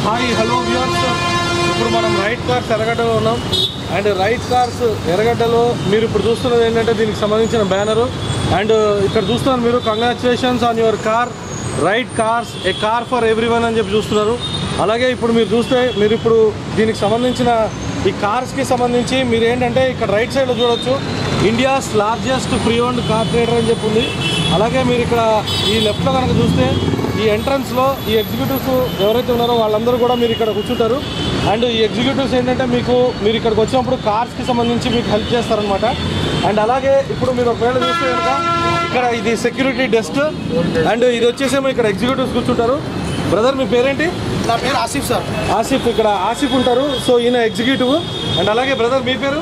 hi hello viewers ఇప్పుడు మనం right cars ఎర్రగడ్డలో ఉన్నాం అండ్ రైట్ కార్స్ ఎర్రగడ్డలో మీరు ఇప్పుడు చూస్తున్నది ఏంటంటే దీనికి సంబంధించిన బ్యానరు అండ్ ఇక్కడ చూస్తున్నారు మీరు congratulations on your car right cars a car for everyone అని చెప్పి చూస్తున్నారు అలాగే ఇప్పుడు మీరు చూస్తే మీరు ఇప్పుడు దీనికి సంబంధించిన ఈ కార్స్కి సంబంధించి మీరు ఏంటంటే ఇక్కడ రైట్ సైడ్లో చూడొచ్చు India's largest pre owned car trader అని చెప్పి ఉంది అలాగే మీరు ఇక్కడ ఈ లెఫ్ట్లో కనుక చూస్తే ఈ ఎంట్రన్స్లో ఈ ఎగ్జిక్యూటివ్స్ ఎవరైతే ఉన్నారో వాళ్ళందరూ కూడా మీరు ఇక్కడ కూర్చుంటారు అండ్ ఈ ఎగ్జిక్యూటివ్స్ ఏంటంటే మీకు మీరు ఇక్కడికి వచ్చినప్పుడు కార్స్కి సంబంధించి మీకు హెల్ప్ చేస్తారనమాట అండ్ అలాగే ఇప్పుడు మీరు ఒకవేళ చూస్తే కనుక ఇక్కడ ఇది సెక్యూరిటీ డెస్క్ అండ్ ఇది వచ్చేసేమో ఇక్కడ ఎగ్జిక్యూటివ్స్ కూర్చుంటారు బ్రదర్ మీ పేరేంటి నా పేరు ఆసిఫ్ సార్ ఆసిఫ్ ఇక్కడ ఆసిఫ్ ఉంటారు సో ఈయన ఎగ్జిక్యూటివ్ అండ్ అలాగే బ్రదర్ మీ పేరు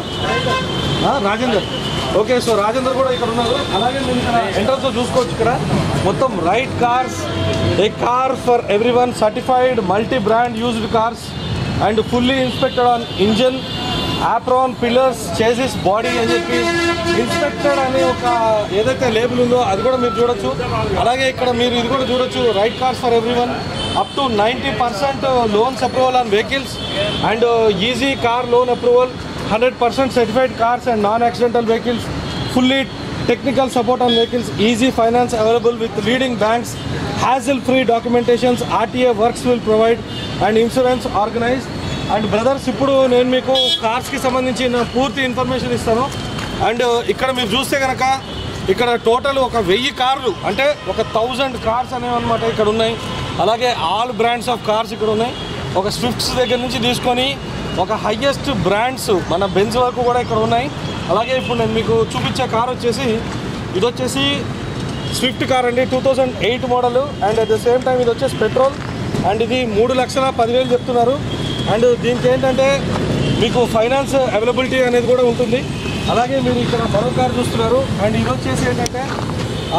ఆ, రాజేందర్ ఓకే సో రాజేందర్ కూడా ఇక్కడ ఉన్నారు అలాగే మీరు ఇక్కడ ఎంట్రన్స్ చూసుకోవచ్చు ఇక్కడ మొత్తం right cars a car for everyone certified multi brand used cars and fully inspected on engine apron pillars chassis body అని చెప్పి ఇన్స్పెక్టెడ్ అనే ఒక ఏదైతే లేబుల్ ఉందో అది కూడా మీరు చూడొచ్చు అలాగే ఇక్కడ మీరు ఇది కూడా చూడొచ్చు right cars for everyone up to ninety percent loans approval on vehicles and easy car loan approval hundred percent certified cars and non accidental vehicles fully technical support on vehicles easy finance available with leading banks hassle free documentations RTA works will provide and insurance organise and brothers ఇప్పుడు నేను మీకు కార్స్కి సంబంధించిన పూర్తి information ఇస్తాను and ఇక్కడ మీరు చూస్తే కనుక ఇక్కడ టోటల్ ఒక వెయ్యి కార్లు అంటే ఒక థౌజండ్ కార్స్ అనేవి అనమాట ఇక్కడ ఉన్నాయి అలాగే ఆల్ బ్రాండ్స్ ఆఫ్ కార్స్ ఇక్కడ ఉన్నాయి ఒక స్విఫ్ట్స్ దగ్గర నుంచి తీసుకొని ఒక హయ్యెస్ట్ బ్రాండ్స్ మన బెంజ్ వరకు కూడా ఇక్కడ ఉన్నాయి అలాగే ఇప్పుడు నేను మీకు చూపించే కార్ వచ్చేసి ఇది వచ్చేసి స్విఫ్ట్ కార్ అండి two thousand eight model and at the same time ఇది వచ్చేసి పెట్రోల్ అండ్ ఇది మూడు లక్షల పదివేలు చెప్తున్నారు అండ్ దీనికి ఏంటంటే మీకు ఫైనాన్స్ అవైలబిలిటీ అనేది కూడా ఉంటుంది అలాగే మీరు ఇక్కడ మరో కార్ చూస్తున్నారు అండ్ ఇది వచ్చేసి ఏంటంటే ఆ,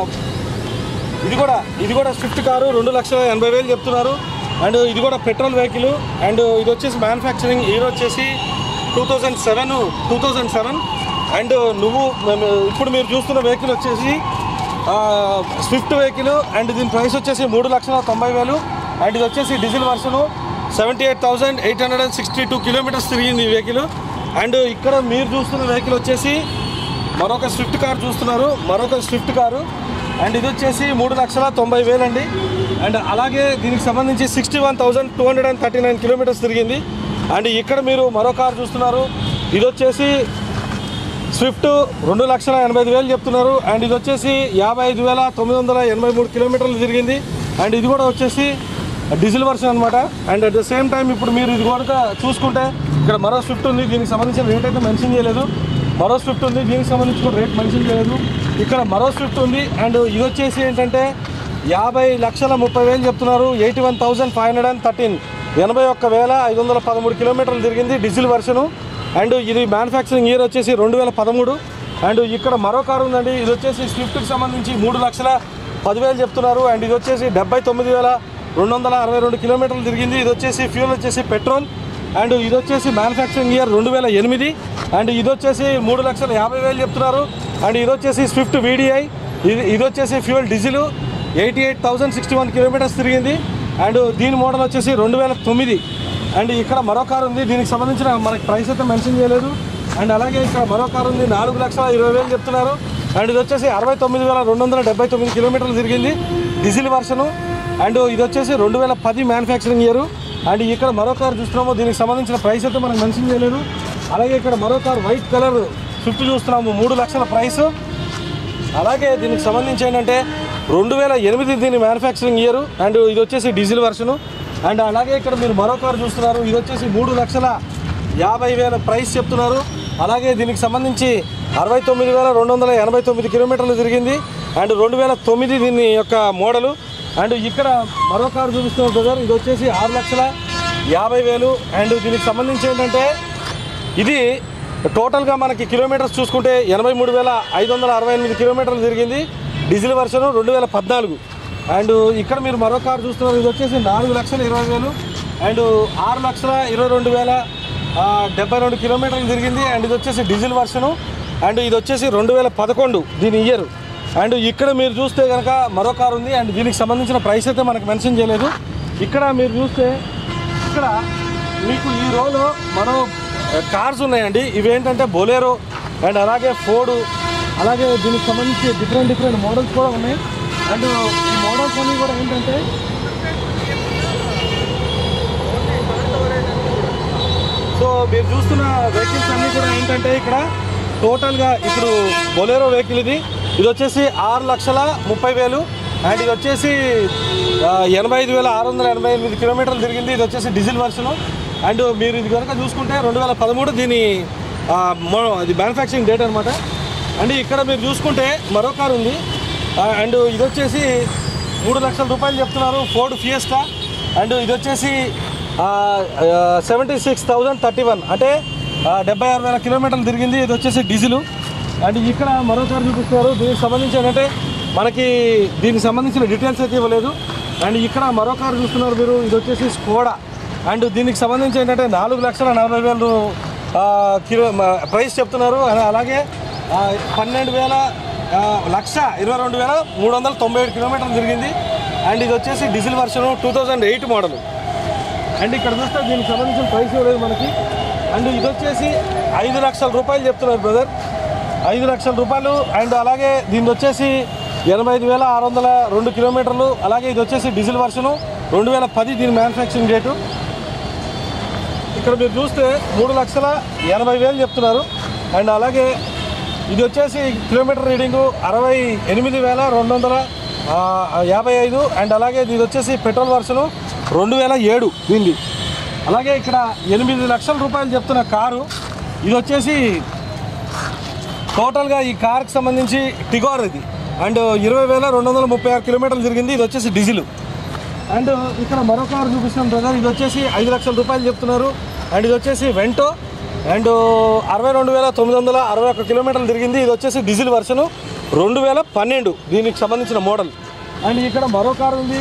ఇది కూడా ఇది కూడా స్విఫ్ట్ కారు రెండు లక్షల ఎనభై వేలు చెప్తున్నారు అండ్ ఇది కూడా పెట్రోల్ వెహికల్ అండ్ ఇది వచ్చేసి మ్యానుఫ్యాక్చరింగ్ ఇయర్ వచ్చేసి two thousand seven two thousand seven and నువ్వు మేము- ఇప్పుడు మీరు చూస్తున్న వెహికల్ వచ్చేసి ఆ, స్విఫ్ట్ వెహికల్ అండ్ దీని ప్రైస్ వచ్చేసి మూడు లక్షల తొంభై వేలు అండ్ ఇది వచ్చేసి diesel version seventy eight thousand eight hundred and sixty two kilometres తిరిగింది ఈ వెహికల్ అండ్ ఇక్కడ మీరు చూస్తున్న వెహికల్ వచ్చేసి మరొక స్విఫ్ట్ కార్ చూస్తున్నారు మరొక స్విఫ్ట్ కారు అండ్ ఇది వచ్చేసి మూడు లక్షల తొంభై వేలు అండి అండ్ అలాగే దీనికి సంబంధించి sixty one thousand two hundred and thirty nine kilometres తిరిగింది అండ్ ఇక్కడ మీరు మరో కార్ చూస్తున్నారు ఇది వచ్చేసి స్విఫ్ట్ రెండు లక్షల ఎనభై ఐదు వేలు చెప్తున్నారు అండ్ ఇది వచ్చేసి యాభై ఐదు వేల తొమ్మిది వందల ఎనభై మూడు కిలోమీటర్లు తిరిగింది అండ్ ఇది కూడా వచ్చేసి డీజిల్ వర్షన్ అనమాట and at the same time ఇప్పుడు మీరు ఇది కూడా చూసుకుంటే ఇక్కడ మరో స్విఫ్ట్ ఉంది దీనికి సంబంధించిన రేట్ అయితే మెన్షన్ చేయలేదు మరో స్విఫ్ట్ ఉంది దీనికి సంబంధించి కూడా రేట్ మెన్షన్ చేయలేదు ఇక్కడ మరో స్విఫ్ట్ ఉంది అండ్ ఇది వచ్చేసి ఏంటంటే యాభై లక్షల ముప్పై వేలు చెప్తున్నారు eighty one thousand five hundred and thirteen ఎనభై ఒక్క వేల ఐదు వందల పదమూడు కిలోమీటర్లు తిరిగింది డీజిల్ వర్షను అండ్ ఇది మ్యానుఫ్యాక్చరింగ్ ఇయర్ వచ్చేసి రెండు వేల పదమూడు అండ్ ఇక్కడ మరో కారు ఉందండి ఇది వచ్చేసి స్విఫ్ట్కి సంబంధించి మూడు లక్షల పదివేలు చెప్తున్నారు అండ్ ఇది వచ్చేసి డెబ్బై తొమ్మిది వేల రెండు వందల అరవై రెండు కిలోమీటర్లు తిరిగింది ఇది వచ్చేసి ఫ్యూల్ వచ్చేసి పెట్రోల్ అండ్ ఇది వచ్చేసి మ్యానుఫ్యాక్చరింగ్ ఇయర్ రెండు వేల ఎనిమిది అండ్ ఇది వచ్చేసి మూడు లక్షల యాభై వేలు చెప్తున్నారు అండ్ ఇది వచ్చేసి స్విఫ్ట్ వీడిఐ ఇది ఇది వచ్చేసి fuel diesel eighty eight thousand sixty one kilometres తిరిగింది అండ్ దీని మోడల్ వచ్చేసి రెండు వేల తొమ్మిది అండ్ ఇక్కడ మరో కారు ఉంది దీనికి సంబంధించిన మనకి ప్రైస్ అయితే మెన్షన్ చేయలేదు అండ్ అలాగే ఇక్కడ మరో కారు ఉంది నాలుగు లక్షల ఇరవై వేలు చెప్తున్నారు అండ్ ఇది వచ్చేసి అరవై తొమ్మిది వేల రెండు వందల డెబ్బై తొమ్మిది కిలోమీటర్లు తిరిగింది డీజిల్ వర్షను అండ్ ఇది వచ్చేసి రెండు వేల పది మ్యానుఫ్యాక్చరింగ్ ఇయర్ అండ్ ఇక్కడ మరో కారు చూస్తున్నాము దీనికి సంబంధించిన ప్రైస్ అయితే మనకు మెన్షన్ చేయలేదు అలాగే ఇక్కడ మరో కారు వైట్ కలర్ స్విఫ్ట్ చూస్తున్నాము మూడు లక్షల ప్రైస్ అలాగే దీనికి సంబంధించి ఏంటంటే రెండు వేల ఎనిమిది దీని మ్యానుఫ్యాక్చరింగ్ ఇయర్ అండ్ ఇది వచ్చేసి డీజిల్ వర్షను అండ్ అలాగే ఇక్కడ మీరు మరో కారు చూస్తున్నారు ఇది వచ్చేసి మూడు లక్షల యాభై వేల ప్రైస్ చెప్తున్నారు అలాగే దీనికి సంబంధించి అరవై తొమ్మిది వేల రెండు వందల ఎనభై తొమ్మిది కిలోమీటర్లు తిరిగింది అండ్ రెండు వేల తొమ్మిది దీని యొక్క మోడలు అండ్ ఇక్కడ మరో కారు చూపిస్తున్నారు బ్రదర్ ఇది వచ్చేసి ఆరు లక్షల యాభై వేలు అండ్ దీనికి సంబంధించి ఏంటంటే ఇది టోటల్గా మనకి కిలోమీటర్స్ చూసుకుంటే ఎనభై మూడు వేల ఐదు వందల అరవై ఎనిమిది కిలోమీటర్లు తిరిగింది డీజిల్ వర్షన్ రెండు వేల పద్నాలుగు అండ్ ఇక్కడ మీరు మరో కారు చూస్తున్నారు ఇది వచ్చేసి నాలుగు లక్షల ఇరవై వేలు అండ్ ఆరు లక్షల ఇరవై రెండు వేల ఆ, డెబ్బై రెండు కిలోమీటర్లు తిరిగింది అండ్ ఇది వచ్చేసి డీజిల్ వర్షను అండ్ ఇది వచ్చేసి రెండు వేల పదకొండు దీని ఇయర్ అండ్ ఇక్కడ మీరు చూస్తే కనుక మరో కారు ఉంది అండ్ దీనికి సంబంధించిన ప్రైస్ అయితే మనకు మెన్షన్ చేయలేదు ఇక్కడ మీరు చూస్తే ఇక్కడ మీకు ఈ రోలో మరో కార్స్ ఉన్నాయండి ఇవేంటంటే బొలేరో అండ్ అలాగే ఫోర్డు అలాగే దీనికి సంబంధించి డిఫరెంట్ డిఫరెంట్ మోడల్స్ కూడా ఉన్నాయి అండ్ ఈ మోడల్స్ అన్నీ కూడా ఏంటంటే సో మీరు చూస్తున్న వెహికల్స్ అన్నీ కూడా ఏంటంటే ఇక్కడ టోటల్గా ఇప్పుడు బొలేరో వెహికల్ ఇది ఇది వచ్చేసి ఆరు లక్షల ముప్పై వేలు అండ్ ఇది వచ్చేసి ఆ, ఎనభై ఐదు వేల ఆరు వందల ఎనభై ఎనిమిది కిలోమీటర్లు తిరిగింది ఇది వచ్చేసి డీజిల్ వర్షను అండ్ మీరు ఇది కనుక చూసుకుంటే రెండు వేల పదమూడు దీని ఆ, మొ- ఇది మ్యానుఫ్యాక్చరింగ్ డేట్ అనమాట అండ్ ఇక్కడ మీరు చూసుకుంటే మరో కారు ఉంది ఆ, అండ్ ఇది వచ్చేసి మూడు లక్షల రూపాయలు చెప్తున్నారు ఫోర్డ్ ఫియస్టా అండ్ ఇది వచ్చేసి seventy six thousand thirty one అంటే ఆ, డెబ్బై ఆరు వేల కిలోమీటర్లు తిరిగింది ఇది వచ్చేసి డీజిల్ అండ్ ఇక్కడ మరో కారు చూపిస్తున్నారు దీనికి సంబంధించి ఏంటంటే మనకి దీనికి సంబంధించిన డీటెయిల్స్ అయితే ఇవ్వలేదు అండ్ ఇక్కడ మరో కారు చూస్తున్నారు మీరు ఇది వచ్చేసి స్కోడా అండ్ దీనికి సంబంధించి ఏంటంటే నాలుగు లక్షల నలభై వేలు ఆ, కిలో మ- ప్రైస్ చెప్తున్నారు అలా- అలాగే ఆ, పన్నెండు వేల ఆ, లక్ష ఇరవై రెండు వేల మూడు వందల తొంభై ఏడు కిలోమీటర్లు తిరిగింది అండ్ ఇది వచ్చేసి diesel version two thousand eight model and ఇక్కడ చూస్తే దీనికి సంబంధించిన ప్రైస్ ఇవ్వలేదు మనకి అండ్ ఇది వచ్చేసి ఐదు లక్షల రూపాయలు చెప్తున్నారు బ్రదర్ ఐదు లక్షల రూపాయలు అండ్ అలాగే దీని వచ్చేసి ఎనభై ఐదు వేల ఆరు వందల రెండు కిలోమీటర్లు అలాగే ఇది వచ్చేసి డీజిల్ వర్షను రెండు వేల పది దీని మ్యానుఫ్యాక్చరింగ్ డేటు ఇక్కడ మీరు చూస్తే మూడు లక్షల ఎనభై వేలు చెప్తున్నారు అండ్ అలాగే ఇది వచ్చేసి కిలోమీటర్ రీడింగు అరవై ఎనిమిది వేల రెండు వందల ఆ, యాభై ఐదు అండ్ అలాగే ఇది వచ్చేసి పెట్రోల్ వర్షను రెండు వేల ఏడు దీనిది అలాగే ఇక్కడ ఎనిమిది లక్షల రూపాయలు చెప్తున్న కారు ఇది వచ్చేసి టోటల్గా ఈ కార్కి సంబంధించి టిగోర్ ఇది అండ్ ఇరవై వేల రెండు వందల ముప్పై ఆరు కిలోమీటర్లు తిరిగింది ఇది వచ్చేసి డీజిల్ అండ్ ఇక్కడ మరో కారు చూపిస్తున్నాం బ్రదర్ ఇది వచ్చేసి ఐదు లక్షల రూపాయలు చెప్తున్నారు అండ్ ఇది వచ్చేసి వెంటో అండ్ అరవై రెండు వేల తొమ్మిది వందల అరవై ఒక్క కిలోమీటర్లు తిరిగింది ఇది వచ్చేసి డీజిల్ వర్షను రెండు వేల పన్నెండు దీనికి సంబంధించిన మోడల్ అండ్ ఇక్కడ మరో కారు ఉంది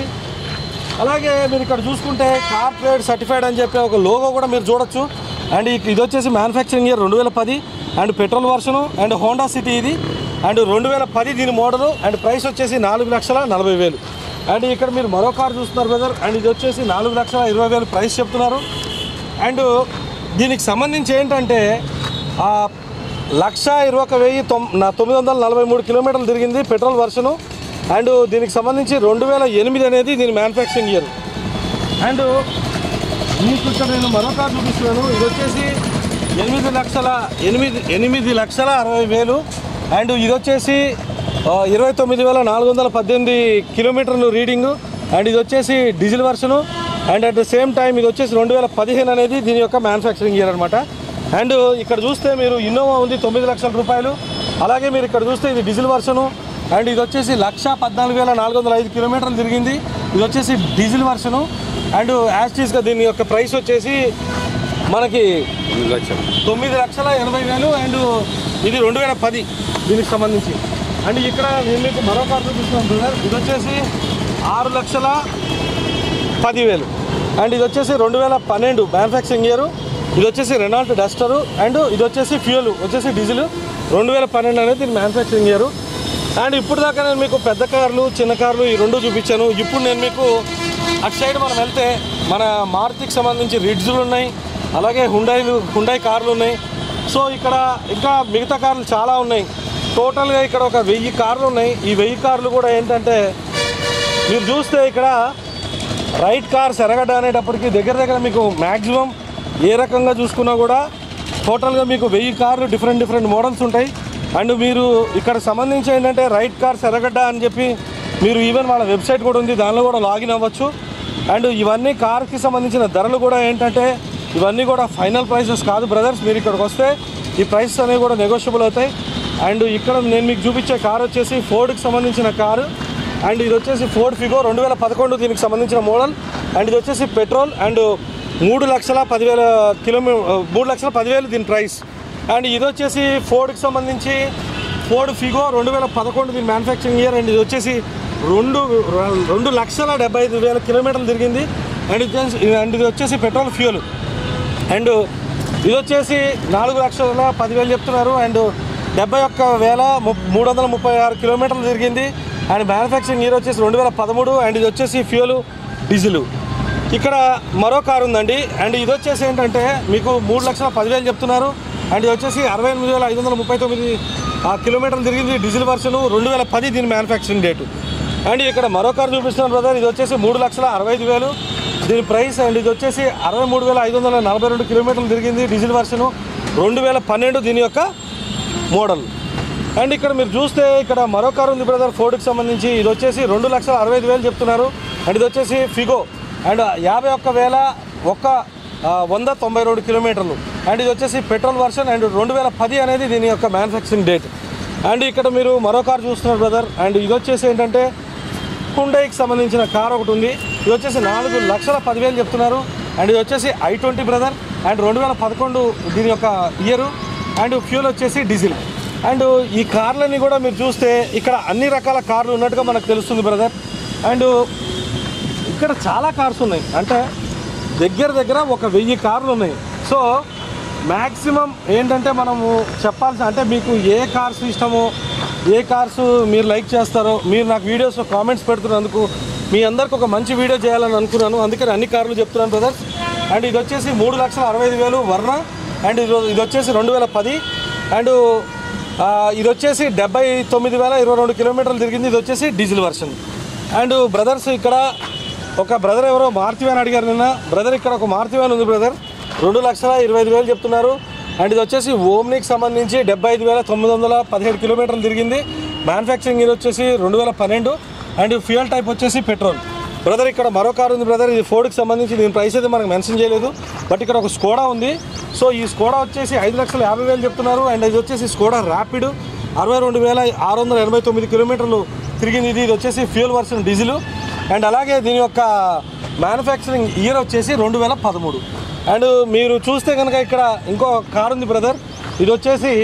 అలాగే మీరు ఇక్కడ చూసుకుంటే కార్ ట్రేడ్ సర్టిఫైడ్ అని చెప్పి ఒక లోగో కూడా మీరు చూడొచ్చు అండ్ ఇక- ఇది వచ్చేసి మ్యానుఫ్యాక్చరింగ్ ఇయర్ రెండు వేల పది and petrol version and Honda City ఇది అండ్ రెండు వేల పది దీని మోడలు అండ్ ప్రైస్ వచ్చేసి నాలుగు లక్షల నలభై వేలు అండ్ ఇక్కడ మీరు మరో కార్ చూస్తున్నారు బ్రదర్ అండ్ ఇది వచ్చేసి నాలుగు లక్షల ఇరవై వేలు ప్రైస్ చెప్తున్నారు అండ్ దీనికి సంబంధించి ఏంటంటే ఆ లక్ష ఇరవై ఒక వెయ్యి తొమ్ నా తొమ్మిది వందల నలభై మూడు కిలోమీటర్లు తిరిగింది పెట్రోల్ వర్షను అండ్ దీనికి సంబంధించి రెండు వేల ఎనిమిది అనేది దీని మ్యానుఫ్యాక్చరింగ్ ఇయర్ అండ్ మీకు ఇక్కడ నేను మరో కార్ చూపిస్తున్నాను ఇది వచ్చేసి ఎనిమిది లక్షల ఎనిమిది ఎనిమిది లక్షల అరవై వేలు అండ్ ఇది వచ్చేసి ఆ, ఇరవై తొమ్మిది వేల నాలుగు వందల పద్దెనిమిది కిలోమీటర్లు రీడింగు అండ్ ఇది వచ్చేసి diesel version and at the same time ఇది వచ్చేసి రెండు వేల పదిహేను అనేది దీని యొక్క మ్యానుఫ్యాక్చరింగ్ ఇయర్ అనమాట అండ్ ఇక్కడ చూస్తే మీరు ఇన్నోవా ఉంది తొమ్మిది లక్షల రూపాయలు అలాగే మీరు ఇక్కడ చూస్తే ఇది డీజిల్ వర్షను అండ్ ఇది వచ్చేసి లక్ష పద్నాలుగు వేల నాలుగు వందల ఐదు కిలోమీటర్లు తిరిగింది ఇది వచ్చేసి డీజిల్ వర్షను అండ్ యాస్టీస్గా దీని యొక్క ప్రైస్ వచ్చేసి మనకి తొమ్మిది లక్షల ఎనభై వేలు అండ్ ఇది రెండు వేల పది దీనికి సంబంధించి అండ్ ఇక్కడ నేను మీకు మరో కార్ చూపిస్తున్నాను బ్రదర్ ఇది వచ్చేసి ఆరు లక్షల పదివేలు అండ్ ఇది వచ్చేసి రెండు వేల పన్నెండు మ్యానుఫ్యాక్చరింగ్ ఇయర్ ఇది వచ్చేసి రెనాల్ట్ డస్టరు అండ్ ఇది వచ్చేసి ఫ్యూయల్ వచ్చేసి డీజిల్ రెండు వేల పన్నెండు అనేది దీని మ్యానుఫ్యాక్చరింగ్ ఇయర్ అండ్ ఇప్పుడు దాకా నేను మీకు పెద్ద కార్లు చిన్న కార్లు ఈ రెండు చూపించాను ఇప్పుడు నేను మీకు అటు సైడ్ మనం వెళ్తే మన మారుతికి సంబంధించి రిడ్జులు ఉన్నాయి అలాగే హుండాయిలు హుండాయి కార్లు ఉన్నాయి సో ఇక్కడ ఇంకా మిగతా కార్లు చాలా ఉన్నాయి టోటల్గా ఇక్కడ ఒక వెయ్యి కార్లు ఉన్నాయి ఈ వెయ్యి కార్లు కూడా ఏంటంటే మీరు చూస్తే ఇక్కడ రైట్ కార్ సెరగడ్డ అనేటప్పటికి దగ్గర దగ్గర మీకు మ్యాక్సిమం ఏ రకంగా చూసుకున్నా కూడా టోటల్గా మీకు వెయ్యి కార్లు డిఫరెంట్ డిఫరెంట్ మోడల్స్ ఉంటాయి అండ్ మీరు ఇక్కడ సంబంధించి ఏంటంటే రైట్ కార్ సెరగడ్డ అని చెప్పి మీరు ఈవెన్ వాళ్ళ వెబ్సైట్ కూడా ఉంది దానిలో కూడా లాగిన్ అవ్వచ్చు అండ్ ఇవన్నీ కార్కి సంబంధించిన ధరలు కూడా ఏంటంటే ఇవన్నీ కూడా ఫైనల్ ప్రైసెస్ కాదు బ్రదర్స్ మీరు ఇక్కడికి వస్తే ఈ ప్రైసెస్ అనేవి కూడా నెగోషియబుల్ అవుతాయి అండ్ ఇక్కడ నేను మీకు చూపించే కార్ వచ్చేసి ఫోర్డ్కి సంబంధించిన కారు అండ్ ఇది వచ్చేసి ఫోర్డ్ ఫిగో రెండు వేల పదకొండు దీనికి సంబంధించిన మోడల్ అండ్ ఇది వచ్చేసి పెట్రోల్ అండ్ మూడు లక్షల పదివేల కిలోమీ మూడు లక్షల పదివేలు దీని ప్రైస్ అండ్ ఇది వచ్చేసి ఫోర్డ్కి సంబంధించి ఫోర్డ్ ఫిగో రెండు వేల పదకొండు దీని మ్యానుఫ్యాక్చరింగ్ ఇయర్ అండ్ ఇది వచ్చేసి రెండు రెండు లక్షల డెబ్బై ఐదు వేల కిలోమీటర్లు తిరిగింది అండ్ ఇది వచ్చేసి- అండ్ ఇది వచ్చేసి పెట్రోల్ ఫ్యూయల్ అండ్ ఇది వచ్చేసి నాలుగు లక్షల పదివేలు చెప్తున్నారు అండ్ డెబ్బై ఒక్క వేల ము- మూడు వందల ముప్పై ఆరు కిలోమీటర్లు తిరిగింది అండ్ మ్యానుఫ్యాక్చరింగ్ ఇయర్ వచ్చేసి రెండు వేల పదమూడు అండ్ ఇది వచ్చేసి ఫ్యూయల్ డీజిల్ ఇక్కడ మరో కారు ఉందండి అండ్ ఇది వచ్చేసి ఏంటంటే మీకు మూడు లక్షల పదివేలు చెప్తున్నారు అండ్ ఇది వచ్చేసి అరవై ఎనిమిది వేల ఐదు వందల ముప్పై తొమ్మిది ఆ, కిలోమీటర్లు తిరిగింది డీజిల్ వర్షన్ రెండు వేల పది దీని మ్యానుఫ్యాక్చరింగ్ డేటు అండ్ ఇక్కడ మరో కారు చూపిస్తున్నాను బ్రదర్ ఇది వచ్చేసి మూడు లక్షల అరవై ఐదు వేలు దీని ప్రైస్ అండ్ ఇది వచ్చేసి అరవై మూడు వేల ఐదు వందల నలభై రెండు కిలోమీటర్లు తిరిగింది డీజిల్ వర్షను రెండు వేల పన్నెండు దీని యొక్క మోడల్ అండ్ ఇక్కడ మీరు చూస్తే ఇక్కడ మరో కారు ఉంది బ్రదర్ ఫోర్డ్కి సంబంధించి ఇది వచ్చేసి రెండు లక్షల అరవై ఐదు వేలు చెప్తున్నారు అండ్ ఇది వచ్చేసి ఫిగో అండ్ యాభై ఒక్క వేల ఒక్క ఆ, వంద తొంభై రెండు కిలోమీటర్లు అండ్ ఇది వచ్చేసి పెట్రోల్ వర్షన్ అండ్ రెండు వేల పది అనేది దీని యొక్క మ్యానుఫ్యాక్చరింగ్ డేట్ అండ్ ఇక్కడ మీరు మరో కారు చూస్తున్నారు బ్రదర్ అండ్ ఇది వచ్చేసి ఏంటంటే హుండైకి సంబంధించిన కార్ ఒకటి ఉంది ఇది వచ్చేసి నాలుగు లక్షల పదివేలు చెప్తున్నారు అండ్ ఇది వచ్చేసి ఐ ట్వంటీ బ్రదర్ అండ్ రెండు వేల పదకొండు దీని యొక్క ఇయర్ అండ్ ఫ్యూల్ వచ్చేసి డీజిల్ అండ్ ఈ కార్లన్నీ కూడా మీరు చూస్తే ఇక్కడ అన్ని రకాల కార్లు ఉన్నట్టుగా మనకు తెలుస్తుంది బ్రదర్ అండ్ ఇక్కడ చాలా కార్స్ ఉన్నాయి అంటే దగ్గర దగ్గర ఒక వెయ్యి కార్లు ఉన్నాయి సో మ్యాక్సిమం ఏంటంటే మనము చెప్పాల్సి అంటే మీకు ఏ కార్స్ ఇష్టమో ఏ కార్స్ మీరు లైక్ చేస్తారో మీరు నాకు వీడియోస్ కామెంట్స్ పెడుతున్నందుకు మీ అందరికి ఒక మంచి వీడియో చేయాలని అనుకున్నాను అందుకని అన్ని కార్లు చెప్తున్నాను బ్రదర్స్ అండ్ ఇది వచ్చేసి మూడు లక్షల అరవై ఐదు వేలు వర్ణ అండ్ ఇది ఇది వచ్చేసి రెండు వేల పది అండ్ ఆ, ఇది వచ్చేసి డెబ్బై తొమ్మిది వేల ఇరవై రెండు కిలోమీటర్లు తిరిగింది ఇది వచ్చేసి డీజిల్ వర్షన్ అండ్ బ్రదర్స్ ఇక్కడ ఒక బ్రదర్ ఎవరో మారుతి వ్యాన్ అడిగారు నిన్న బ్రదర్ ఇక్కడ ఒక మారుతి వ్యాన్ ఉంది బ్రదర్ రెండు లక్షల ఇరవై ఐదు వేలు చెప్తున్నారు అండ్ ఇది వచ్చేసి ఓమ్నికి సంబంధించి డెబ్బై ఐదు వేల తొమ్మిది వందల పదిహేడు కిలోమీటర్లు తిరిగింది మ్యానుఫ్యాక్చరింగ్ ఇది వచ్చేసి రెండు వేల పన్నెండు అండ్ ఫ్యూయల్ టైప్ వచ్చేసి పెట్రోల్ బ్రదర్ ఇక్కడ మరో కారు ఉంది బ్రదర్ ఇది ఫోర్డ్కి సంబంధించి దీని ప్రైస్ అయితే మనకు మెన్షన్ చేయలేదు బట్ ఇక్కడ ఒక స్కోడా ఉంది సో ఈ స్కోడా వచ్చేసి ఐదు లక్షల యాభై వేలు చెప్తున్నారు అండ్ ఇది వచ్చేసి స్కోడా ర్యాపిడ్ అరవై రెండు వేల ఆరు వందల ఎనభై తొమ్మిది కిలోమీటర్లు తిరిగింది ఇది ఇది వచ్చేసి ఫ్యూయల్ వర్షన్ డీజిల్ అండ్ అలాగే దీని యొక్క మ్యానుఫ్యాక్చరింగ్ ఇయర్ వచ్చేసి రెండు వేల పదమూడు అండ్ మీరు చూస్తే కనుక ఇక్కడ ఇంకో కార్ ఉంది బ్రదర్ ఇది వచ్చేసి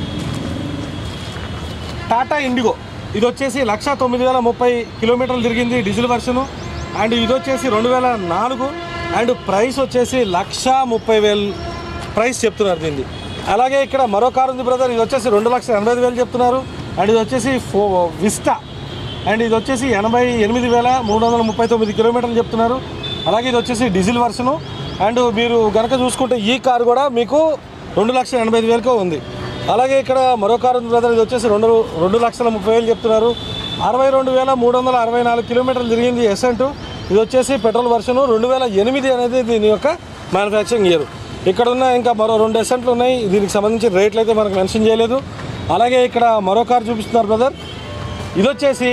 టాటా ఇండిగో ఇది వచ్చేసి లక్ష తొమ్మిది వేల ముప్పై కిలోమీటర్లు తిరిగింది డీజిల్ వర్షను అండ్ ఇది వచ్చేసి రెండు వేల నాలుగు అండ్ ప్రైస్ వచ్చేసి లక్ష ముప్పై వేలు ప్రైస్ చెప్తున్నారు దీన్ని అలాగే ఇక్కడ మరో కారు ఉంది బ్రదర్ ఇది వచ్చేసి రెండు లక్షల ఎనభై ఐదు వేలు చెప్తున్నారు అండ్ ఇది వచ్చేసి ఫో విస్టా అండ్ ఇది వచ్చేసి ఎనభై ఎనిమిది వేల మూడు వందల ముప్పై తొమ్మిది కిలోమీటర్లు చెప్తున్నారు అలాగే ఇది వచ్చేసి డీజిల్ వర్షను అండ్ మీరు గనక చూసుకుంటే ఈ కారు కూడా మీకు రెండు లక్షల ఎనభై ఐదు వేలకే ఉంది అలాగే ఇక్కడ మరో కారు ఉంది బ్రదర్ ఇది వచ్చేసి రెండు రెండు లక్షల ముప్పై వేలు చెప్తున్నారు అరవై రెండు వేల మూడు వందల అరవై నాలుగు కిలోమీటర్లు తిరిగింది ఎసెంట్ ఇది వచ్చేసి పెట్రోల్ వర్షను రెండు వేల ఎనిమిది అనేది దీని యొక్క మ్యానుఫ్యాక్చరింగ్ ఇయర్ ఇక్కడ ఉన్న ఇంకా మరో రెండు ఎసెంట్లు ఉన్నాయి దీనికి సంబంధించిన రేట్లు అయితే మనకు మెన్షన్ చేయలేదు అలాగే ఇక్కడ మరో కారు చూపిస్తున్నారు బ్రదర్ ఇది వచ్చేసి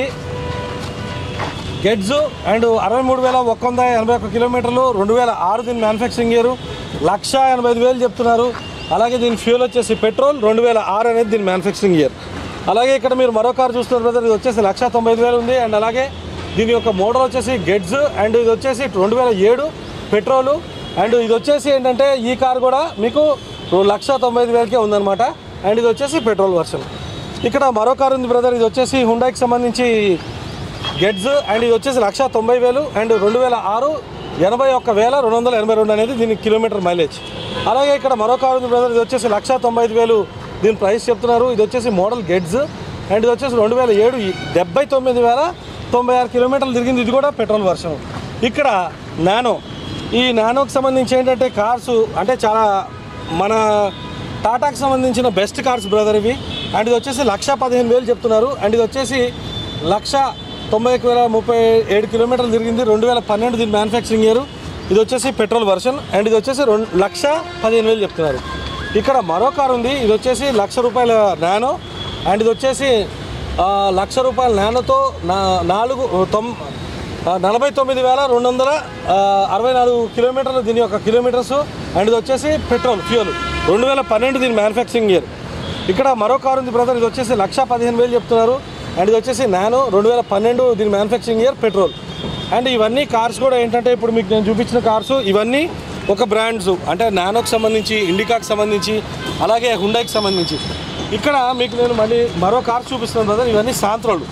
గెడ్జ్ అండ్ అరవై మూడు వేల ఒక్క వంద ఎనభై ఒక్క కిలోమీటర్లు రెండు వేల ఆరు దీని మ్యానుఫ్యాక్చరింగ్ ఇయర్ లక్ష ఎనభై ఐదు వేలు చెప్తున్నారు అలాగే దీని ఫ్యూల్ వచ్చేసి పెట్రోల్ రెండు వేల ఆరు అనేది దీని మ్యానుఫ్యాక్చరింగ్ ఇయర్ అలాగే ఇక్కడ మీరు మరో కారు చూస్తున్నారు బ్రదర్ ఇది వచ్చేసి లక్ష తొంభై ఐదు వేలు ఉంది అండ్ అలాగే దీని యొక్క మోడల్ వచ్చేసి గెడ్జ్ అండ్ ఇది వచ్చేసి రెండు వేల ఏడు పెట్రోలు అండ్ ఇది వచ్చేసి ఏంటంటే ఈ కారు కూడా మీకు రెండు లక్ష తొంభై ఐదు వేలకే ఉందన్నమాట అండ్ ఇది వచ్చేసి పెట్రోల్ వర్షన్ ఇక్కడ మరో కారు ఉంది బ్రదర్ ఇది వచ్చేసి హుండాకి సంబంధించి గెడ్స్ అండ్ ఇది వచ్చేసి లక్ష తొంభై వేలు అండ్ రెండు వేల ఆరు ఎనభై ఒక్క వేల రెండు వందల ఎనభై రెండు అనేది దీని కిలోమీటర్ మైలేజ్ అలాగే ఇక్కడ మరో కారు ఉంది బ్రదర్ ఇది వచ్చేసి లక్ష తొంభై ఐదు వేలు దీని ప్రైస్ చెప్తున్నారు ఇది వచ్చేసి మోడల్ గెడ్స్ అండ్ ఇది వచ్చేసి రెండు వేల ఏడు డెబ్బై తొమ్మిది వేల తొంభై ఆరు కిలోమీటర్లు తిరిగింది ఇది కూడా పెట్రోల్ వర్షన్ ఇక్కడ నానో ఈ నానోకి సంబంధించి ఏంటంటే కార్స్ అంటే చాలా మన టాటాకి సంబంధించిన బెస్ట్ కార్స్ బ్రదర్ ఇవి అండ్ ఇది వచ్చేసి లక్ష పదిహేను వేలు చెప్తున్నారు అండ్ ఇది వచ్చేసి లక్ష తొంభై ఒక వేల ముప్పై ఏడు కిలోమీటర్లు తిరిగింది రెండు వేల పన్నెండు దీని మ్యానుఫ్యాక్చరింగ్ ఇయర్ ఇది వచ్చేసి పెట్రోల్ వర్షన్ అండ్ ఇది వచ్చేసి రెండు లక్ష పదిహేను వేలు చెప్తున్నారు ఇక్కడ మరో కార్ ఉంది ఇది వచ్చేసి లక్ష రూపాయల నానో అండ్ ఇది వచ్చేసి ఆ, లక్ష రూపాయల నానోతో నా నాలుగు తొమ్ ఆ, నలభై తొమ్మిది వేల రెండు వందల ఆ, అరవై నాలుగు కిలోమీటర్లు దీని యొక్క కిలోమీటర్స్ అండ్ ఇది వచ్చేసి పెట్రోల్ ఫ్యూయల్ రెండు వేల పన్నెండు దీని మ్యానుఫ్యాక్చరింగ్ ఇయర్ ఇక్కడ మరో కారు ఉంది బ్రదర్ ఇది వచ్చేసి లక్ష పదిహేను వేలు చెప్తున్నారు అండ్ ఇది వచ్చేసి నానో రెండు వేల పన్నెండు దీని మ్యానుఫ్యాక్చరింగ్ ఇయర్ పెట్రోల్ అండ్ ఇవన్నీ కార్స్ కూడా ఏంటంటే ఇప్పుడు మీకు నేను చూపించిన కార్స్ ఇవన్నీ ఒక బ్రాండ్స్ అంటే నానోకి సంబంధించి ఇండికాకి సంబంధించి అలాగే హుండాకి సంబంధించి ఇక్కడ మీకు నేను మళ్ళీ మరో కార్ చూపిస్తున్నాను బ్రదర్ ఇవన్నీ సాంత్రోలు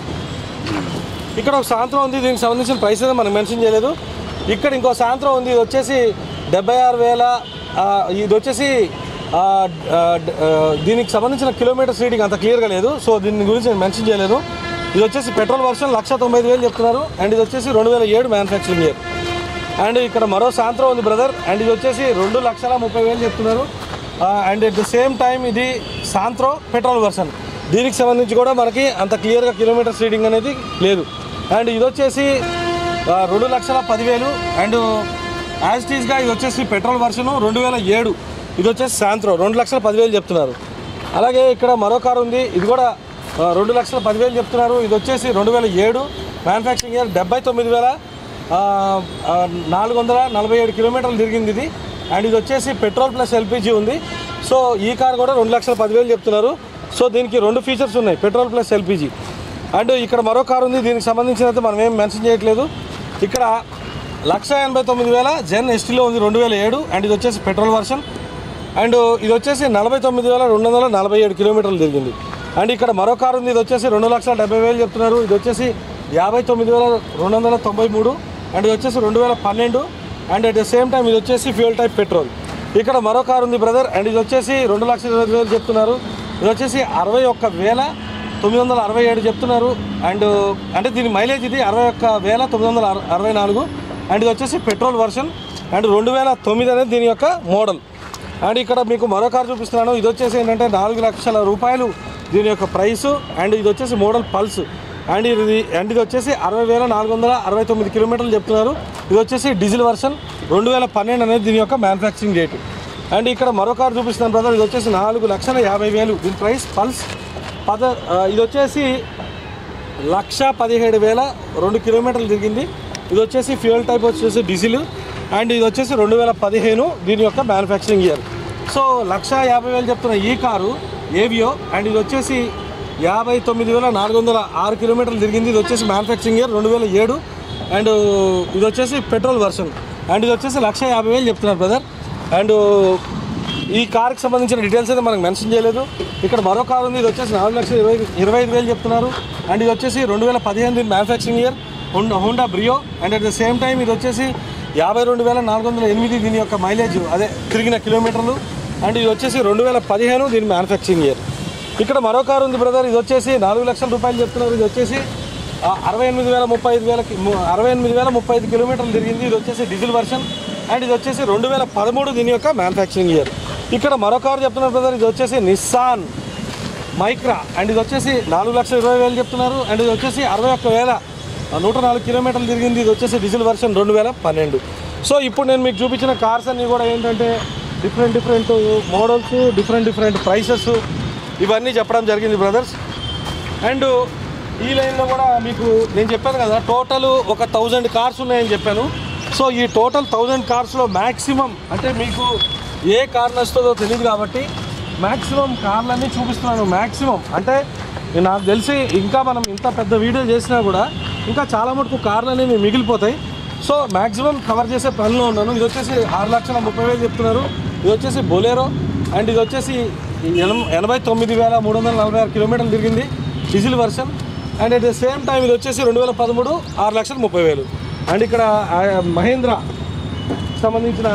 ఇక్కడ ఒక సాయంత్రం ఉంది దీనికి సంబంధించిన ప్రైస్ అయితే మనకు మెన్షన్ చేయలేదు ఇక్కడ ఇంకో సాయంత్రం ఉంది ఇది వచ్చేసి డెబ్బై ఆరు వేల ఆ, ఇది వచ్చేసి ఆ, ఆ, డ- ఆ, దీనికి సంబంధించిన కిలోమీటర్స్ రీడింగ్ అంత క్లియర్గా లేదు సో దీని గురించి నేను మెన్షన్ చేయలేదు ఇది వచ్చేసి పెట్రోల్ వర్షన్ లక్ష తొంభై ఐదు వేలు చెప్తున్నారు అండ్ ఇది వచ్చేసి రెండు వేల ఏడు మ్యానుఫ్యాక్చరింగ్ ఇయర్ అండ్ ఇక్కడ మరో సాయంత్రం ఉంది బ్రదర్ అండ్ ఇది వచ్చేసి రెండు లక్షల ముప్పై వేలు చెప్తున్నారు and at the same time ఇది సాంత్రో పెట్రోల్ వర్షన్ దీనికి సంబంధించి కూడా మనకి అంత క్లియర్గా కిలోమీటర్స్ రీడింగ్ అనేది లేదు అండ్ ఇది వచ్చేసి ఆ, రెండు లక్షల పదివేలు అండ్ యాజ్ టీజ్గా ఇది వచ్చేసి పెట్రోల్ వర్షను రెండు వేల ఏడు ఇది వచ్చేసి సాయంత్రం రెండు లక్షల పదివేలు చెప్తున్నారు అలాగే ఇక్కడ మరో కారు ఉంది ఇది కూడా ఆ, రెండు లక్షల పదివేలు చెప్తున్నారు ఇది వచ్చేసి రెండు వేల ఏడు మ్యానుఫ్యాక్చరింగ్ ఇయర్ డెబ్బై తొమ్మిది వేల ఆ, ఆ, నాలుగు వందల నలభై ఏడు కిలోమీటర్లు తిరిగింది ఇది అండ్ ఇది వచ్చేసి పెట్రోల్ ప్లస్ ఎల్పిజి ఉంది సో ఈ కార్ కూడా రెండు లక్షల పదివేలు చెప్తున్నారు సో దీనికి రెండు ఫీచర్స్ ఉన్నాయి పెట్రోల్ ప్లస్ ఎల్పిజి అండ్ ఇక్కడ మరో కారు ఉంది దీనికి సంబంధించినైతే మనం ఏం మెన్షన్ చేయట్లేదు ఇక్కడ లక్ష ఎనభై తొమ్మిది వేల జెన్ ఎస్టీలో ఉంది రెండు వేల ఏడు అండ్ ఇది వచ్చేసి పెట్రోల్ వర్షన్ అండ్ ఇది వచ్చేసి నలభై తొమ్మిది వేల రెండు వందల నలభై ఏడు కిలోమీటర్లు తిరిగింది అండ్ ఇక్కడ మరో కారు ఉంది ఇది వచ్చేసి రెండు లక్షల డెబ్బై వేలు చెప్తున్నారు ఇది వచ్చేసి యాభై తొమ్మిది వేల రెండు వందల తొంభై మూడు అండ్ ఇది వచ్చేసి రెండు వేల పన్నెండు and at the same time ఇది వచ్చేసి ఫ్యూల్ టైప్ పెట్రోల్ ఇక్కడ మరో కారు ఉంది బ్రదర్ అండ్ ఇది వచ్చేసి రెండు లక్షల ఇరవై ఐదు వేలు చెప్తున్నారు ఇది వచ్చేసి అరవై ఒక్క వేల తొమ్మిది వందల అరవై ఏడు చెప్తున్నారు అండ్ అంటే దీని మైలేజ్ ఇది అరవై ఒక్క వేల తొమ్మిది వందల అర- అరవై నాలుగు అండ్ ఇది వచ్చేసి పెట్రోల్ వర్షన్ అండ్ రెండు వేల తొమ్మిది అనేది దీని యొక్క మోడల్ అండ్ ఇక్కడ మీకు మరో కార్ చూపిస్తున్నాను ఇది వచ్చేసి ఏంటంటే నాలుగు లక్షల రూపాయలు దీని యొక్క ప్రైస్ అండ్ ఇది వచ్చేసి మోడల్ పల్స్ అండ్ ఇది అండ్ ఇది వచ్చేసి అరవై వేల నాలుగు వందల అరవై తొమ్మిది కిలోమీటర్లు చెప్తున్నారు ఇది వచ్చేసి డీజిల్ వర్షన్ రెండు వేల పన్నెండు అనేది దీని యొక్క మ్యానుఫ్యాక్చరింగ్ డేట్ అండ్ ఇక్కడ మరో కార్ చూపిస్తున్నాను బ్రదర్ ఇది వచ్చేసి నాలుగు లక్షల యాభై వేలు దీని ప్రైస్ పల్స్ పద ఆ, ఇది వచ్చేసి లక్ష పదిహేడు వేల రెండు కిలోమీటర్లు తిరిగింది ఇది వచ్చేసి ఫ్యూయల్ టైప్ వచ్చేసి డీజిల్ అండ్ ఇది వచ్చేసి రెండు వేల పదిహేను దీని యొక్క మ్యానుఫ్యాక్చరింగ్ ఇయర్ సో లక్ష యాభై వేలు చెప్తున్న ఈ కారు ఏవియో అండ్ ఇది వచ్చేసి యాభై తొమ్మిది వేల నాలుగు వందల ఆరు కిలోమీటర్లు తిరిగింది ఇది వచ్చేసి మ్యానుఫ్యాక్చరింగ్ ఇయర్ రెండు వేల ఏడు అండ్ ఇది వచ్చేసి పెట్రోల్ వర్షన్ అండ్ ఇది వచ్చేసి లక్ష యాభై వేలు చెప్తున్నారు బ్రదర్ అండ్ ఈ కార్కి సంబంధించిన డీటెయిల్స్ అయితే మనకు మెన్షన్ చేయలేదు ఇక్కడ మరో కార్ ఉంది ఇది వచ్చేసి నాలుగు లక్షల ఇరవై ఇరవై ఐదు వేలు చెప్తున్నారు అండ్ ఇది వచ్చేసి రెండు వేల పదిహేను దీని మ్యానుఫ్యాక్చరింగ్ ఇయర్ Honda Honda Brio and at the same time ఇది వచ్చేసి యాభై రెండు వేల నాలుగు వందల ఎనిమిది దీని యొక్క మైలేజ్ అదే తిరిగిన కిలోమీటర్లు అండ్ ఇది వచ్చేసి రెండు వేల పదిహేను దీని మ్యానుఫ్యాక్చరింగ్ ఇయర్ ఇక్కడ మరో కారు ఉంది బ్రదర్ ఇది వచ్చేసి నాలుగు లక్షల రూపాయలు చెప్తున్నారు ఇది వచ్చేసి ఆ, అరవై ఎనిమిది వేల ముప్పై ఐదు వేలకి ము- అరవై ఎనిమిది వేల ముప్పై ఐదు కిలోమీటర్లు తిరిగింది ఇది వచ్చేసి డీజిల్ వర్షన్ అండ్ ఇది వచ్చేసి రెండు వేల పదమూడు దీని యొక్క మ్యానుఫ్యాక్చరింగ్ ఇయర్ ఇక్కడ మరో కారు చెప్తున్నారు బ్రదర్ ఇది వచ్చేసి నిస్సాన్ మైక్రా అండ్ ఇది వచ్చేసి నాలుగు లక్షల ఇరవై వేలు చెప్తున్నారు అండ్ ఇది వచ్చేసి అరవై ఒక్క వేల నూట నాలుగు కిలోమీటర్లు తిరిగింది ఇది వచ్చేసి డీజిల్ వర్షన్ రెండు వేల పన్నెండు సో ఇప్పుడు నేను మీకు చూపించిన కార్స్ అన్నీ కూడా ఏంటంటే different different models different different prices ఇవన్నీ చెప్పడం జరిగింది బ్రదర్స్ అండ్ ఈ లైన్లో కూడా మీకు నేను చెప్పాను కదా టోటల్ ఒక థౌజండ్ కార్స్ ఉన్నాయని చెప్పాను సో ఈ టోటల్ థౌజండ్ కార్స్లో మ్యాక్సిమం అంటే మీకు ఏ కార్ నచ్చుతుందో తెలియదు కాబట్టి మ్యాక్సిమం కార్లన్నీ చూపిస్తున్నాను మ్యాక్సిమం అంటే నాకు తెలిసి ఇంకా మనం ఇంత పెద్ద వీడియో చేసినా కూడా ఇంకా చాలా మటుకు కార్లు అనేవి మిగిలిపోతాయి సో మ్యాక్సిమం కవర్ చేసే పనిలో ఉన్నాను ఇది వచ్చేసి ఆరు లక్షల ముప్పై వేలు చెప్తున్నారు ఇది వచ్చేసి బొలేరో అండ్ ఇది వచ్చేసి ఎన- ఎనభై తొమ్మిది వేల మూడు వందల నలభై ఆరు కిలోమీటర్లు తిరిగింది diesel version and at the same time ఇది వచ్చేసి రెండు వేల పదమూడు ఆరు లక్షల ముప్పై వేలు అండ్ ఇక్కడ ఆ, మహేంద్ర సంబంధించిన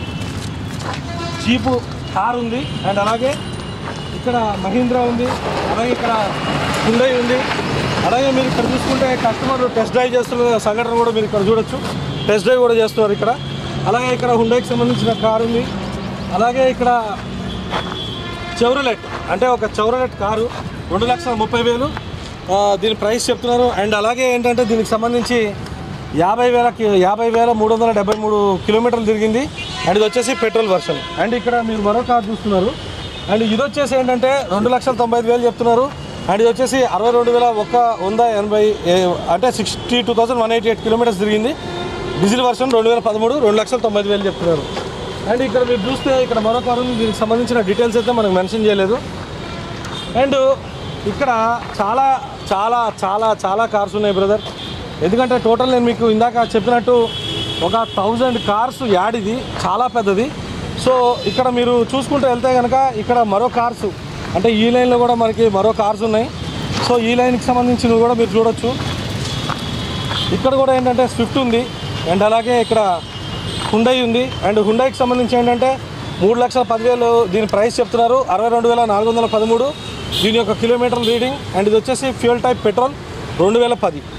జీపు కార్ ఉంది అండ్ అలాగే ఇక్కడ మహీంద్రా ఉంది అలాగే ఇక్కడ హుండై ఉంది అలాగే మీరు ఇక్కడ చూసుకుంటే కస్టమర్ టెస్ట్ డ్రైవ్ చేస్తున్న సంఘటన కూడా మీరు ఇక్కడ చూడొచ్చు టెస్ట్ డ్రైవ్ కూడా చేస్తున్నారు ఇక్కడ అలాగే ఇక్కడ హుండైకి సంబంధించిన కార్ ఉంది అలాగే ఇక్కడ చౌరలెట్ అంటే ఒక చౌరలెట్ కారు రెండు లక్షల ముప్పై వేలు ఆ, దీని ప్రైస్ చెప్తున్నారు అండ్ అలాగే ఏంటంటే దీనికి సంబంధించి యాభై వేలకి యాభై వేల మూడు వందల డెబ్బై మూడు కిలోమీటర్లు తిరిగింది అండ్ ఇది వచ్చేసి పెట్రోల్ వర్షన్ అండ్ ఇక్కడ మీరు మరో కార్ చూస్తున్నారు అండ్ ఇది వచ్చేసి ఏంటంటే రెండు లక్షల తొంభై ఐదు వేలు చెప్తున్నారు అండ్ ఇది వచ్చేసి అరవై రెండు వేల ఒక వంద ఎనభై ఏ- అంటే sixty two thousand one eighty eight kilometres తిరిగింది డీజిల్ వర్షన్ రెండు వేల పదమూడు రెండు లక్షల తొంభై ఐదు వేలు చెప్తున్నారు అండ్ ఇక్కడ మీరు చూస్తే ఇక్కడ మరో కారు ఉంది దీనికి సంబంధించిన డీటెయిల్స్ అయితే మనకు మెన్షన్ చేయలేదు అండ్ ఇక్కడ చాలా చాలా చాలా చాలా కార్స్ ఉన్నాయి బ్రదర్ ఎందుకంటే టోటల్ నేను మీకు ఇందాక చెప్పినట్టు ఒక థౌజండ్ కార్స్ యాడ్ ఇది చాలా పెద్దది సో ఇక్కడ మీరు చూసుకుంటూ వెళ్తే కనుక ఇక్కడ మరో కార్స్ అంటే ఈ లైన్లో కూడా మనకి మరో కార్స్ ఉన్నాయి సో ఈ లైన్కి సంబంధించినవి కూడా మీరు చూడొచ్చు ఇక్కడ కూడా ఏంటంటే స్విఫ్ట్ ఉంది అండ్ అలాగే ఇక్కడ హుండై ఉంది అండ్ హుండైకి సంబంధించి ఏంటంటే మూడు లక్షల పదివేలు దీని ప్రైస్ చెప్తున్నారు అరవై రెండు వేల నాలుగు వందల పదమూడు దీని యొక్క కిలోమీటర్ రీడింగ్ అండ్ ఇది వచ్చేసి ఫ్యూయల్ టైప్ పెట్రోల్ రెండు వేల పది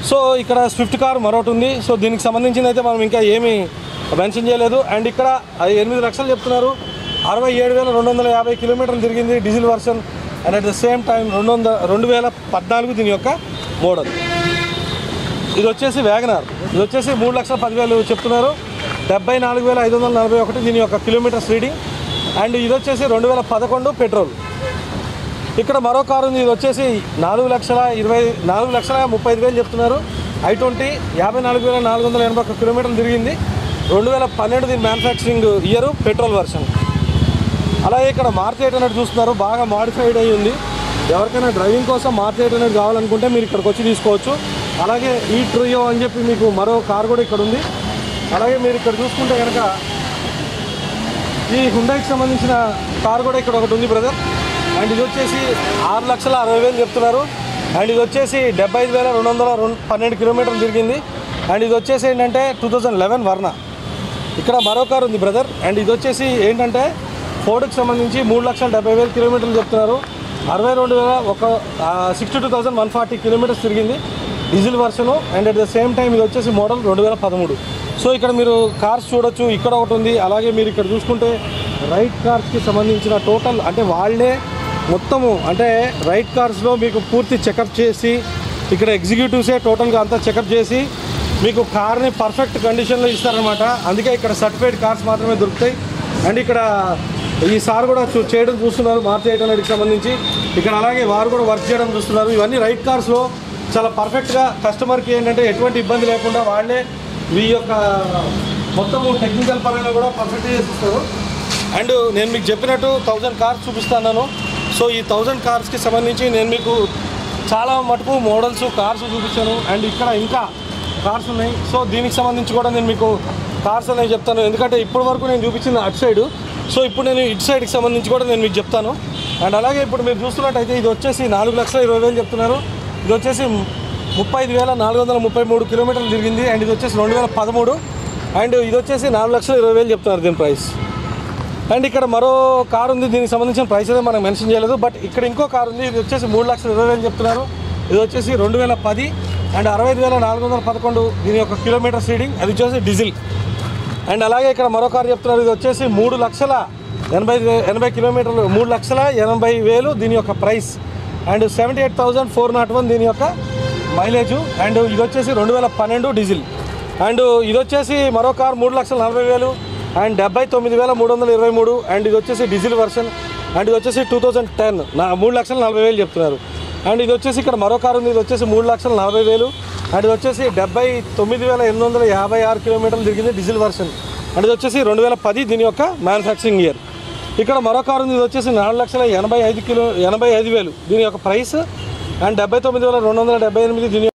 సో ఇక్కడ స్విఫ్ట్ కార్ మరొకటి ఉంది సో దీనికి సంబంధించింది అయితే మనం ఇంకా ఏమీ మెన్షన్ చేయలేదు అండ్ ఇక్కడ అది ఎనిమిది లక్షలు చెప్తున్నారు అరవై ఏడు వేల రెండు వందల యాభై కిలోమీటర్లు తిరిగింది diesel version and at the same time రెండు వందల రెండు వేల పద్నాలుగు దీని యొక్క మోడల్ ఇది వచ్చేసి వ్యాగనార్ ఇది వచ్చేసి మూడు లక్షల పదివేలు చెప్తున్నారు డెబ్బై నాలుగు వేల ఐదు వందల నలభై ఒకటి దీని యొక్క కిలోమీటర్స్ రీడింగ్ అండ్ ఇది వచ్చేసి రెండు వేల పదకొండు పెట్రోల్ ఇక్కడ మరో కారు ఉంది ఇది వచ్చేసి నాలుగు లక్షల ఇరవై నాలుగు లక్షల ముప్పై ఐదు వేలు చెప్తున్నారు ఐ ట్వంటీ యాభై నాలుగు వేల నాలుగు వందల ఎనభై ఒక్క కిలోమీటర్లు తిరిగింది రెండు వేల పన్నెండు దీని మ్యానుఫ్యాక్చరింగ్ ఇయర్ పెట్రోల్ వర్షన్ అలాగే ఇక్కడ మారుతి ఎయిట్ హండ్రెడ్ చూస్తున్నారు బాగా మాడిఫైడ్ అయ్యి ఉంది ఎవరికైనా డ్రైవింగ్ కోసం మారుతి ఎయిట్ హండ్రెడ్ కావాలనుకుంటే మీరు ఇక్కడికి వచ్చి తీసుకోవచ్చు అలాగే ఈ ట్రియో అని చెప్పి మీకు మరో కార్ కూడా ఇక్కడ ఉంది అలాగే మీరు ఇక్కడ చూసుకుంటే కనుక ఈ హుండాయికి సంబంధించిన కార్ కూడా ఇక్కడ ఒకటి ఉంది బ్రదర్ అండ్ ఇది వచ్చేసి ఆరు లక్షల అరవై వేలు చెప్తున్నారు అండ్ ఇది వచ్చేసి డెబ్బై ఐదు వేల రెండు వందల రెండు పన్నెండు కిలోమీటర్లు తిరిగింది అండ్ ఇది వచ్చేసి ఏంటంటే టూ థౌజండ్ లెవెన్ వర్ణ ఇక్కడ మరో కార్ ఉంది బ్రదర్ అండ్ ఇది వచ్చేసి ఏంటంటే ఫోర్డ్కి సంబంధించి మూడు లక్షల డెబ్బై వేల కిలోమీటర్లు చెప్తున్నారు అరవై రెండు వేల ఒక sixty two thousand one forty kilometres తిరిగింది diesel version and at the same time ఇది వచ్చేసి మోడల్ రెండు వేల పదమూడు సో ఇక్కడ మీరు కార్స్ చూడొచ్చు ఇక్కడ ఒకటి ఉంది అలాగే మీరు ఇక్కడ చూసుకుంటే రైట్ కార్స్కి సంబంధించిన టోటల్ అంటే వాళ్ళే మొత్తము అంటే రైట్ కార్స్లో మీకు పూర్తి చెకప్ చేసి ఇక్కడ ఎగ్జిక్యూటివ్సే టోటల్గా అంతా చెకప్ చేసి మీకు కార్ని పర్ఫెక్ట్ కండిషన్లో ఇస్తారనమాట అందుకే ఇక్కడ సర్టిఫైడ్ కార్స్ మాత్రమే దొరుకుతాయి అండ్ ఇక్కడ ఈ సార్ కూడా చూ చేయడం చూస్తున్నారు మారుతి ఎయిట్ హండ్రెడ్కి సంబంధించి ఇక్కడ అలాగే వారు కూడా వర్క్ చేయడం చూస్తున్నారు ఇవన్నీ రైట్ కార్స్లో చాలా పర్ఫెక్ట్గా కస్టమర్కి ఏంటంటే ఎటువంటి ఇబ్బంది లేకుండా వాళ్ళే మీ యొక్క మొత్తము టెక్నికల్ పరంగా కూడా పర్ఫెక్ట్గా చేసిస్తారు అండ్ నేను మీకు చెప్పినట్టు థౌజండ్ కార్స్ చూపిస్తున్నాను సో ఈ థౌజండ్ కార్స్కి సంబంధించి నేను మీకు చాలా మటుకు మోడల్స్ కార్స్ చూపించాను అండ్ ఇక్కడ ఇంకా కార్స్ ఉన్నాయి సో దీనికి సంబంధించి కూడా నేను మీకు కార్స్ అనేవి చెప్తాను ఎందుకంటే ఇప్పటి వరకు నేను చూపించింది అటు సైడ్ సో ఇప్పుడు నేను ఇటు సైడ్కి సంబంధించి కూడా నేను మీకు చెప్తాను అండ్ అలాగే ఇప్పుడు మీరు చూస్తున్నట్టయితే ఇది వచ్చేసి నాలుగు లక్షల ఇరవై వేలు చెప్తున్నారు ఇది వచ్చేసి ముప్పై ఐదు వేల నాలుగు వందల ముప్పై మూడు కిలోమీటర్లు తిరిగింది అండ్ ఇది వచ్చేసి రెండు వేల పదమూడు అండ్ ఇది వచ్చేసి నాలుగు లక్షల ఇరవై వేలు చెప్తున్నారు దీని ప్రైస్ అండ్ ఇక్కడ మరో కార్ ఉంది దీనికి సంబంధించిన ప్రైస్ అయితే మనం మెన్షన్ చేయలేదు బట్ ఇక్కడ ఇంకో కార్ ఉంది ఇది వచ్చేసి మూడు లక్షల ఇరవై వేలు చెప్తున్నారు ఇది వచ్చేసి రెండు వేల పది అండ్ అరవై ఐదు వేల నాలుగు వందల పదకొండు దీని యొక్క కిలోమీటర్స్ రీడింగ్ అది వచ్చేసి డీజిల్ అండ్ అలాగే ఇక్కడ మరో కార్ చెప్తున్నారు ఇది వచ్చేసి మూడు లక్షల ఎనభై వే- ఎనభై కిలోమీటర్లు మూడు లక్షల ఎనభై వేలు దీని యొక్క price and seventy eight thousand four nought one దీని యొక్క మైలేజ్ అండ్ ఇది వచ్చేసి రెండు వేల పన్నెండు డీజిల్ అండ్ ఇది వచ్చేసి మరో కార్ మూడు లక్షల నలభై వేలు అండ్ డెబ్బై తొమ్మిది వేల మూడు వందల ఇరవై మూడు అండ్ ఇది వచ్చేసి డీజిల్ వర్షన్ అండ్ ఇది వచ్చేసి టూ థౌజండ్ టెన్ నా మూడు లక్షల నలభై వేలు చెప్తున్నారు అండ్ ఇది వచ్చేసి ఇక్కడ మరో కారు ఉంది ఇది వచ్చేసి మూడు లక్షల నలభై వేలు అండ్ ఇది వచ్చేసి డెబ్బై తొమ్మిది వేల ఎనిమిది వందల యాభై ఆరు కిలోమీటర్లు తిరిగింది డీజిల్ వర్షన్ అండ్ ఇది వచ్చేసి రెండు వేల పది దీని యొక్క మ్యానుఫ్యాక్చరింగ్ ఇయర్ ఇక్కడ మరో కారు ఉంది ఇది వచ్చేసి నాలుగు లక్షల ఎనభై ఐదు కిలో ఎనభై ఐదు వేలు దీని యొక్క ప్రైస్ అండ్ డెబ్బై తొమ్మిది వేల రెండు వందల డెబ్బై ఎనిమిది దీని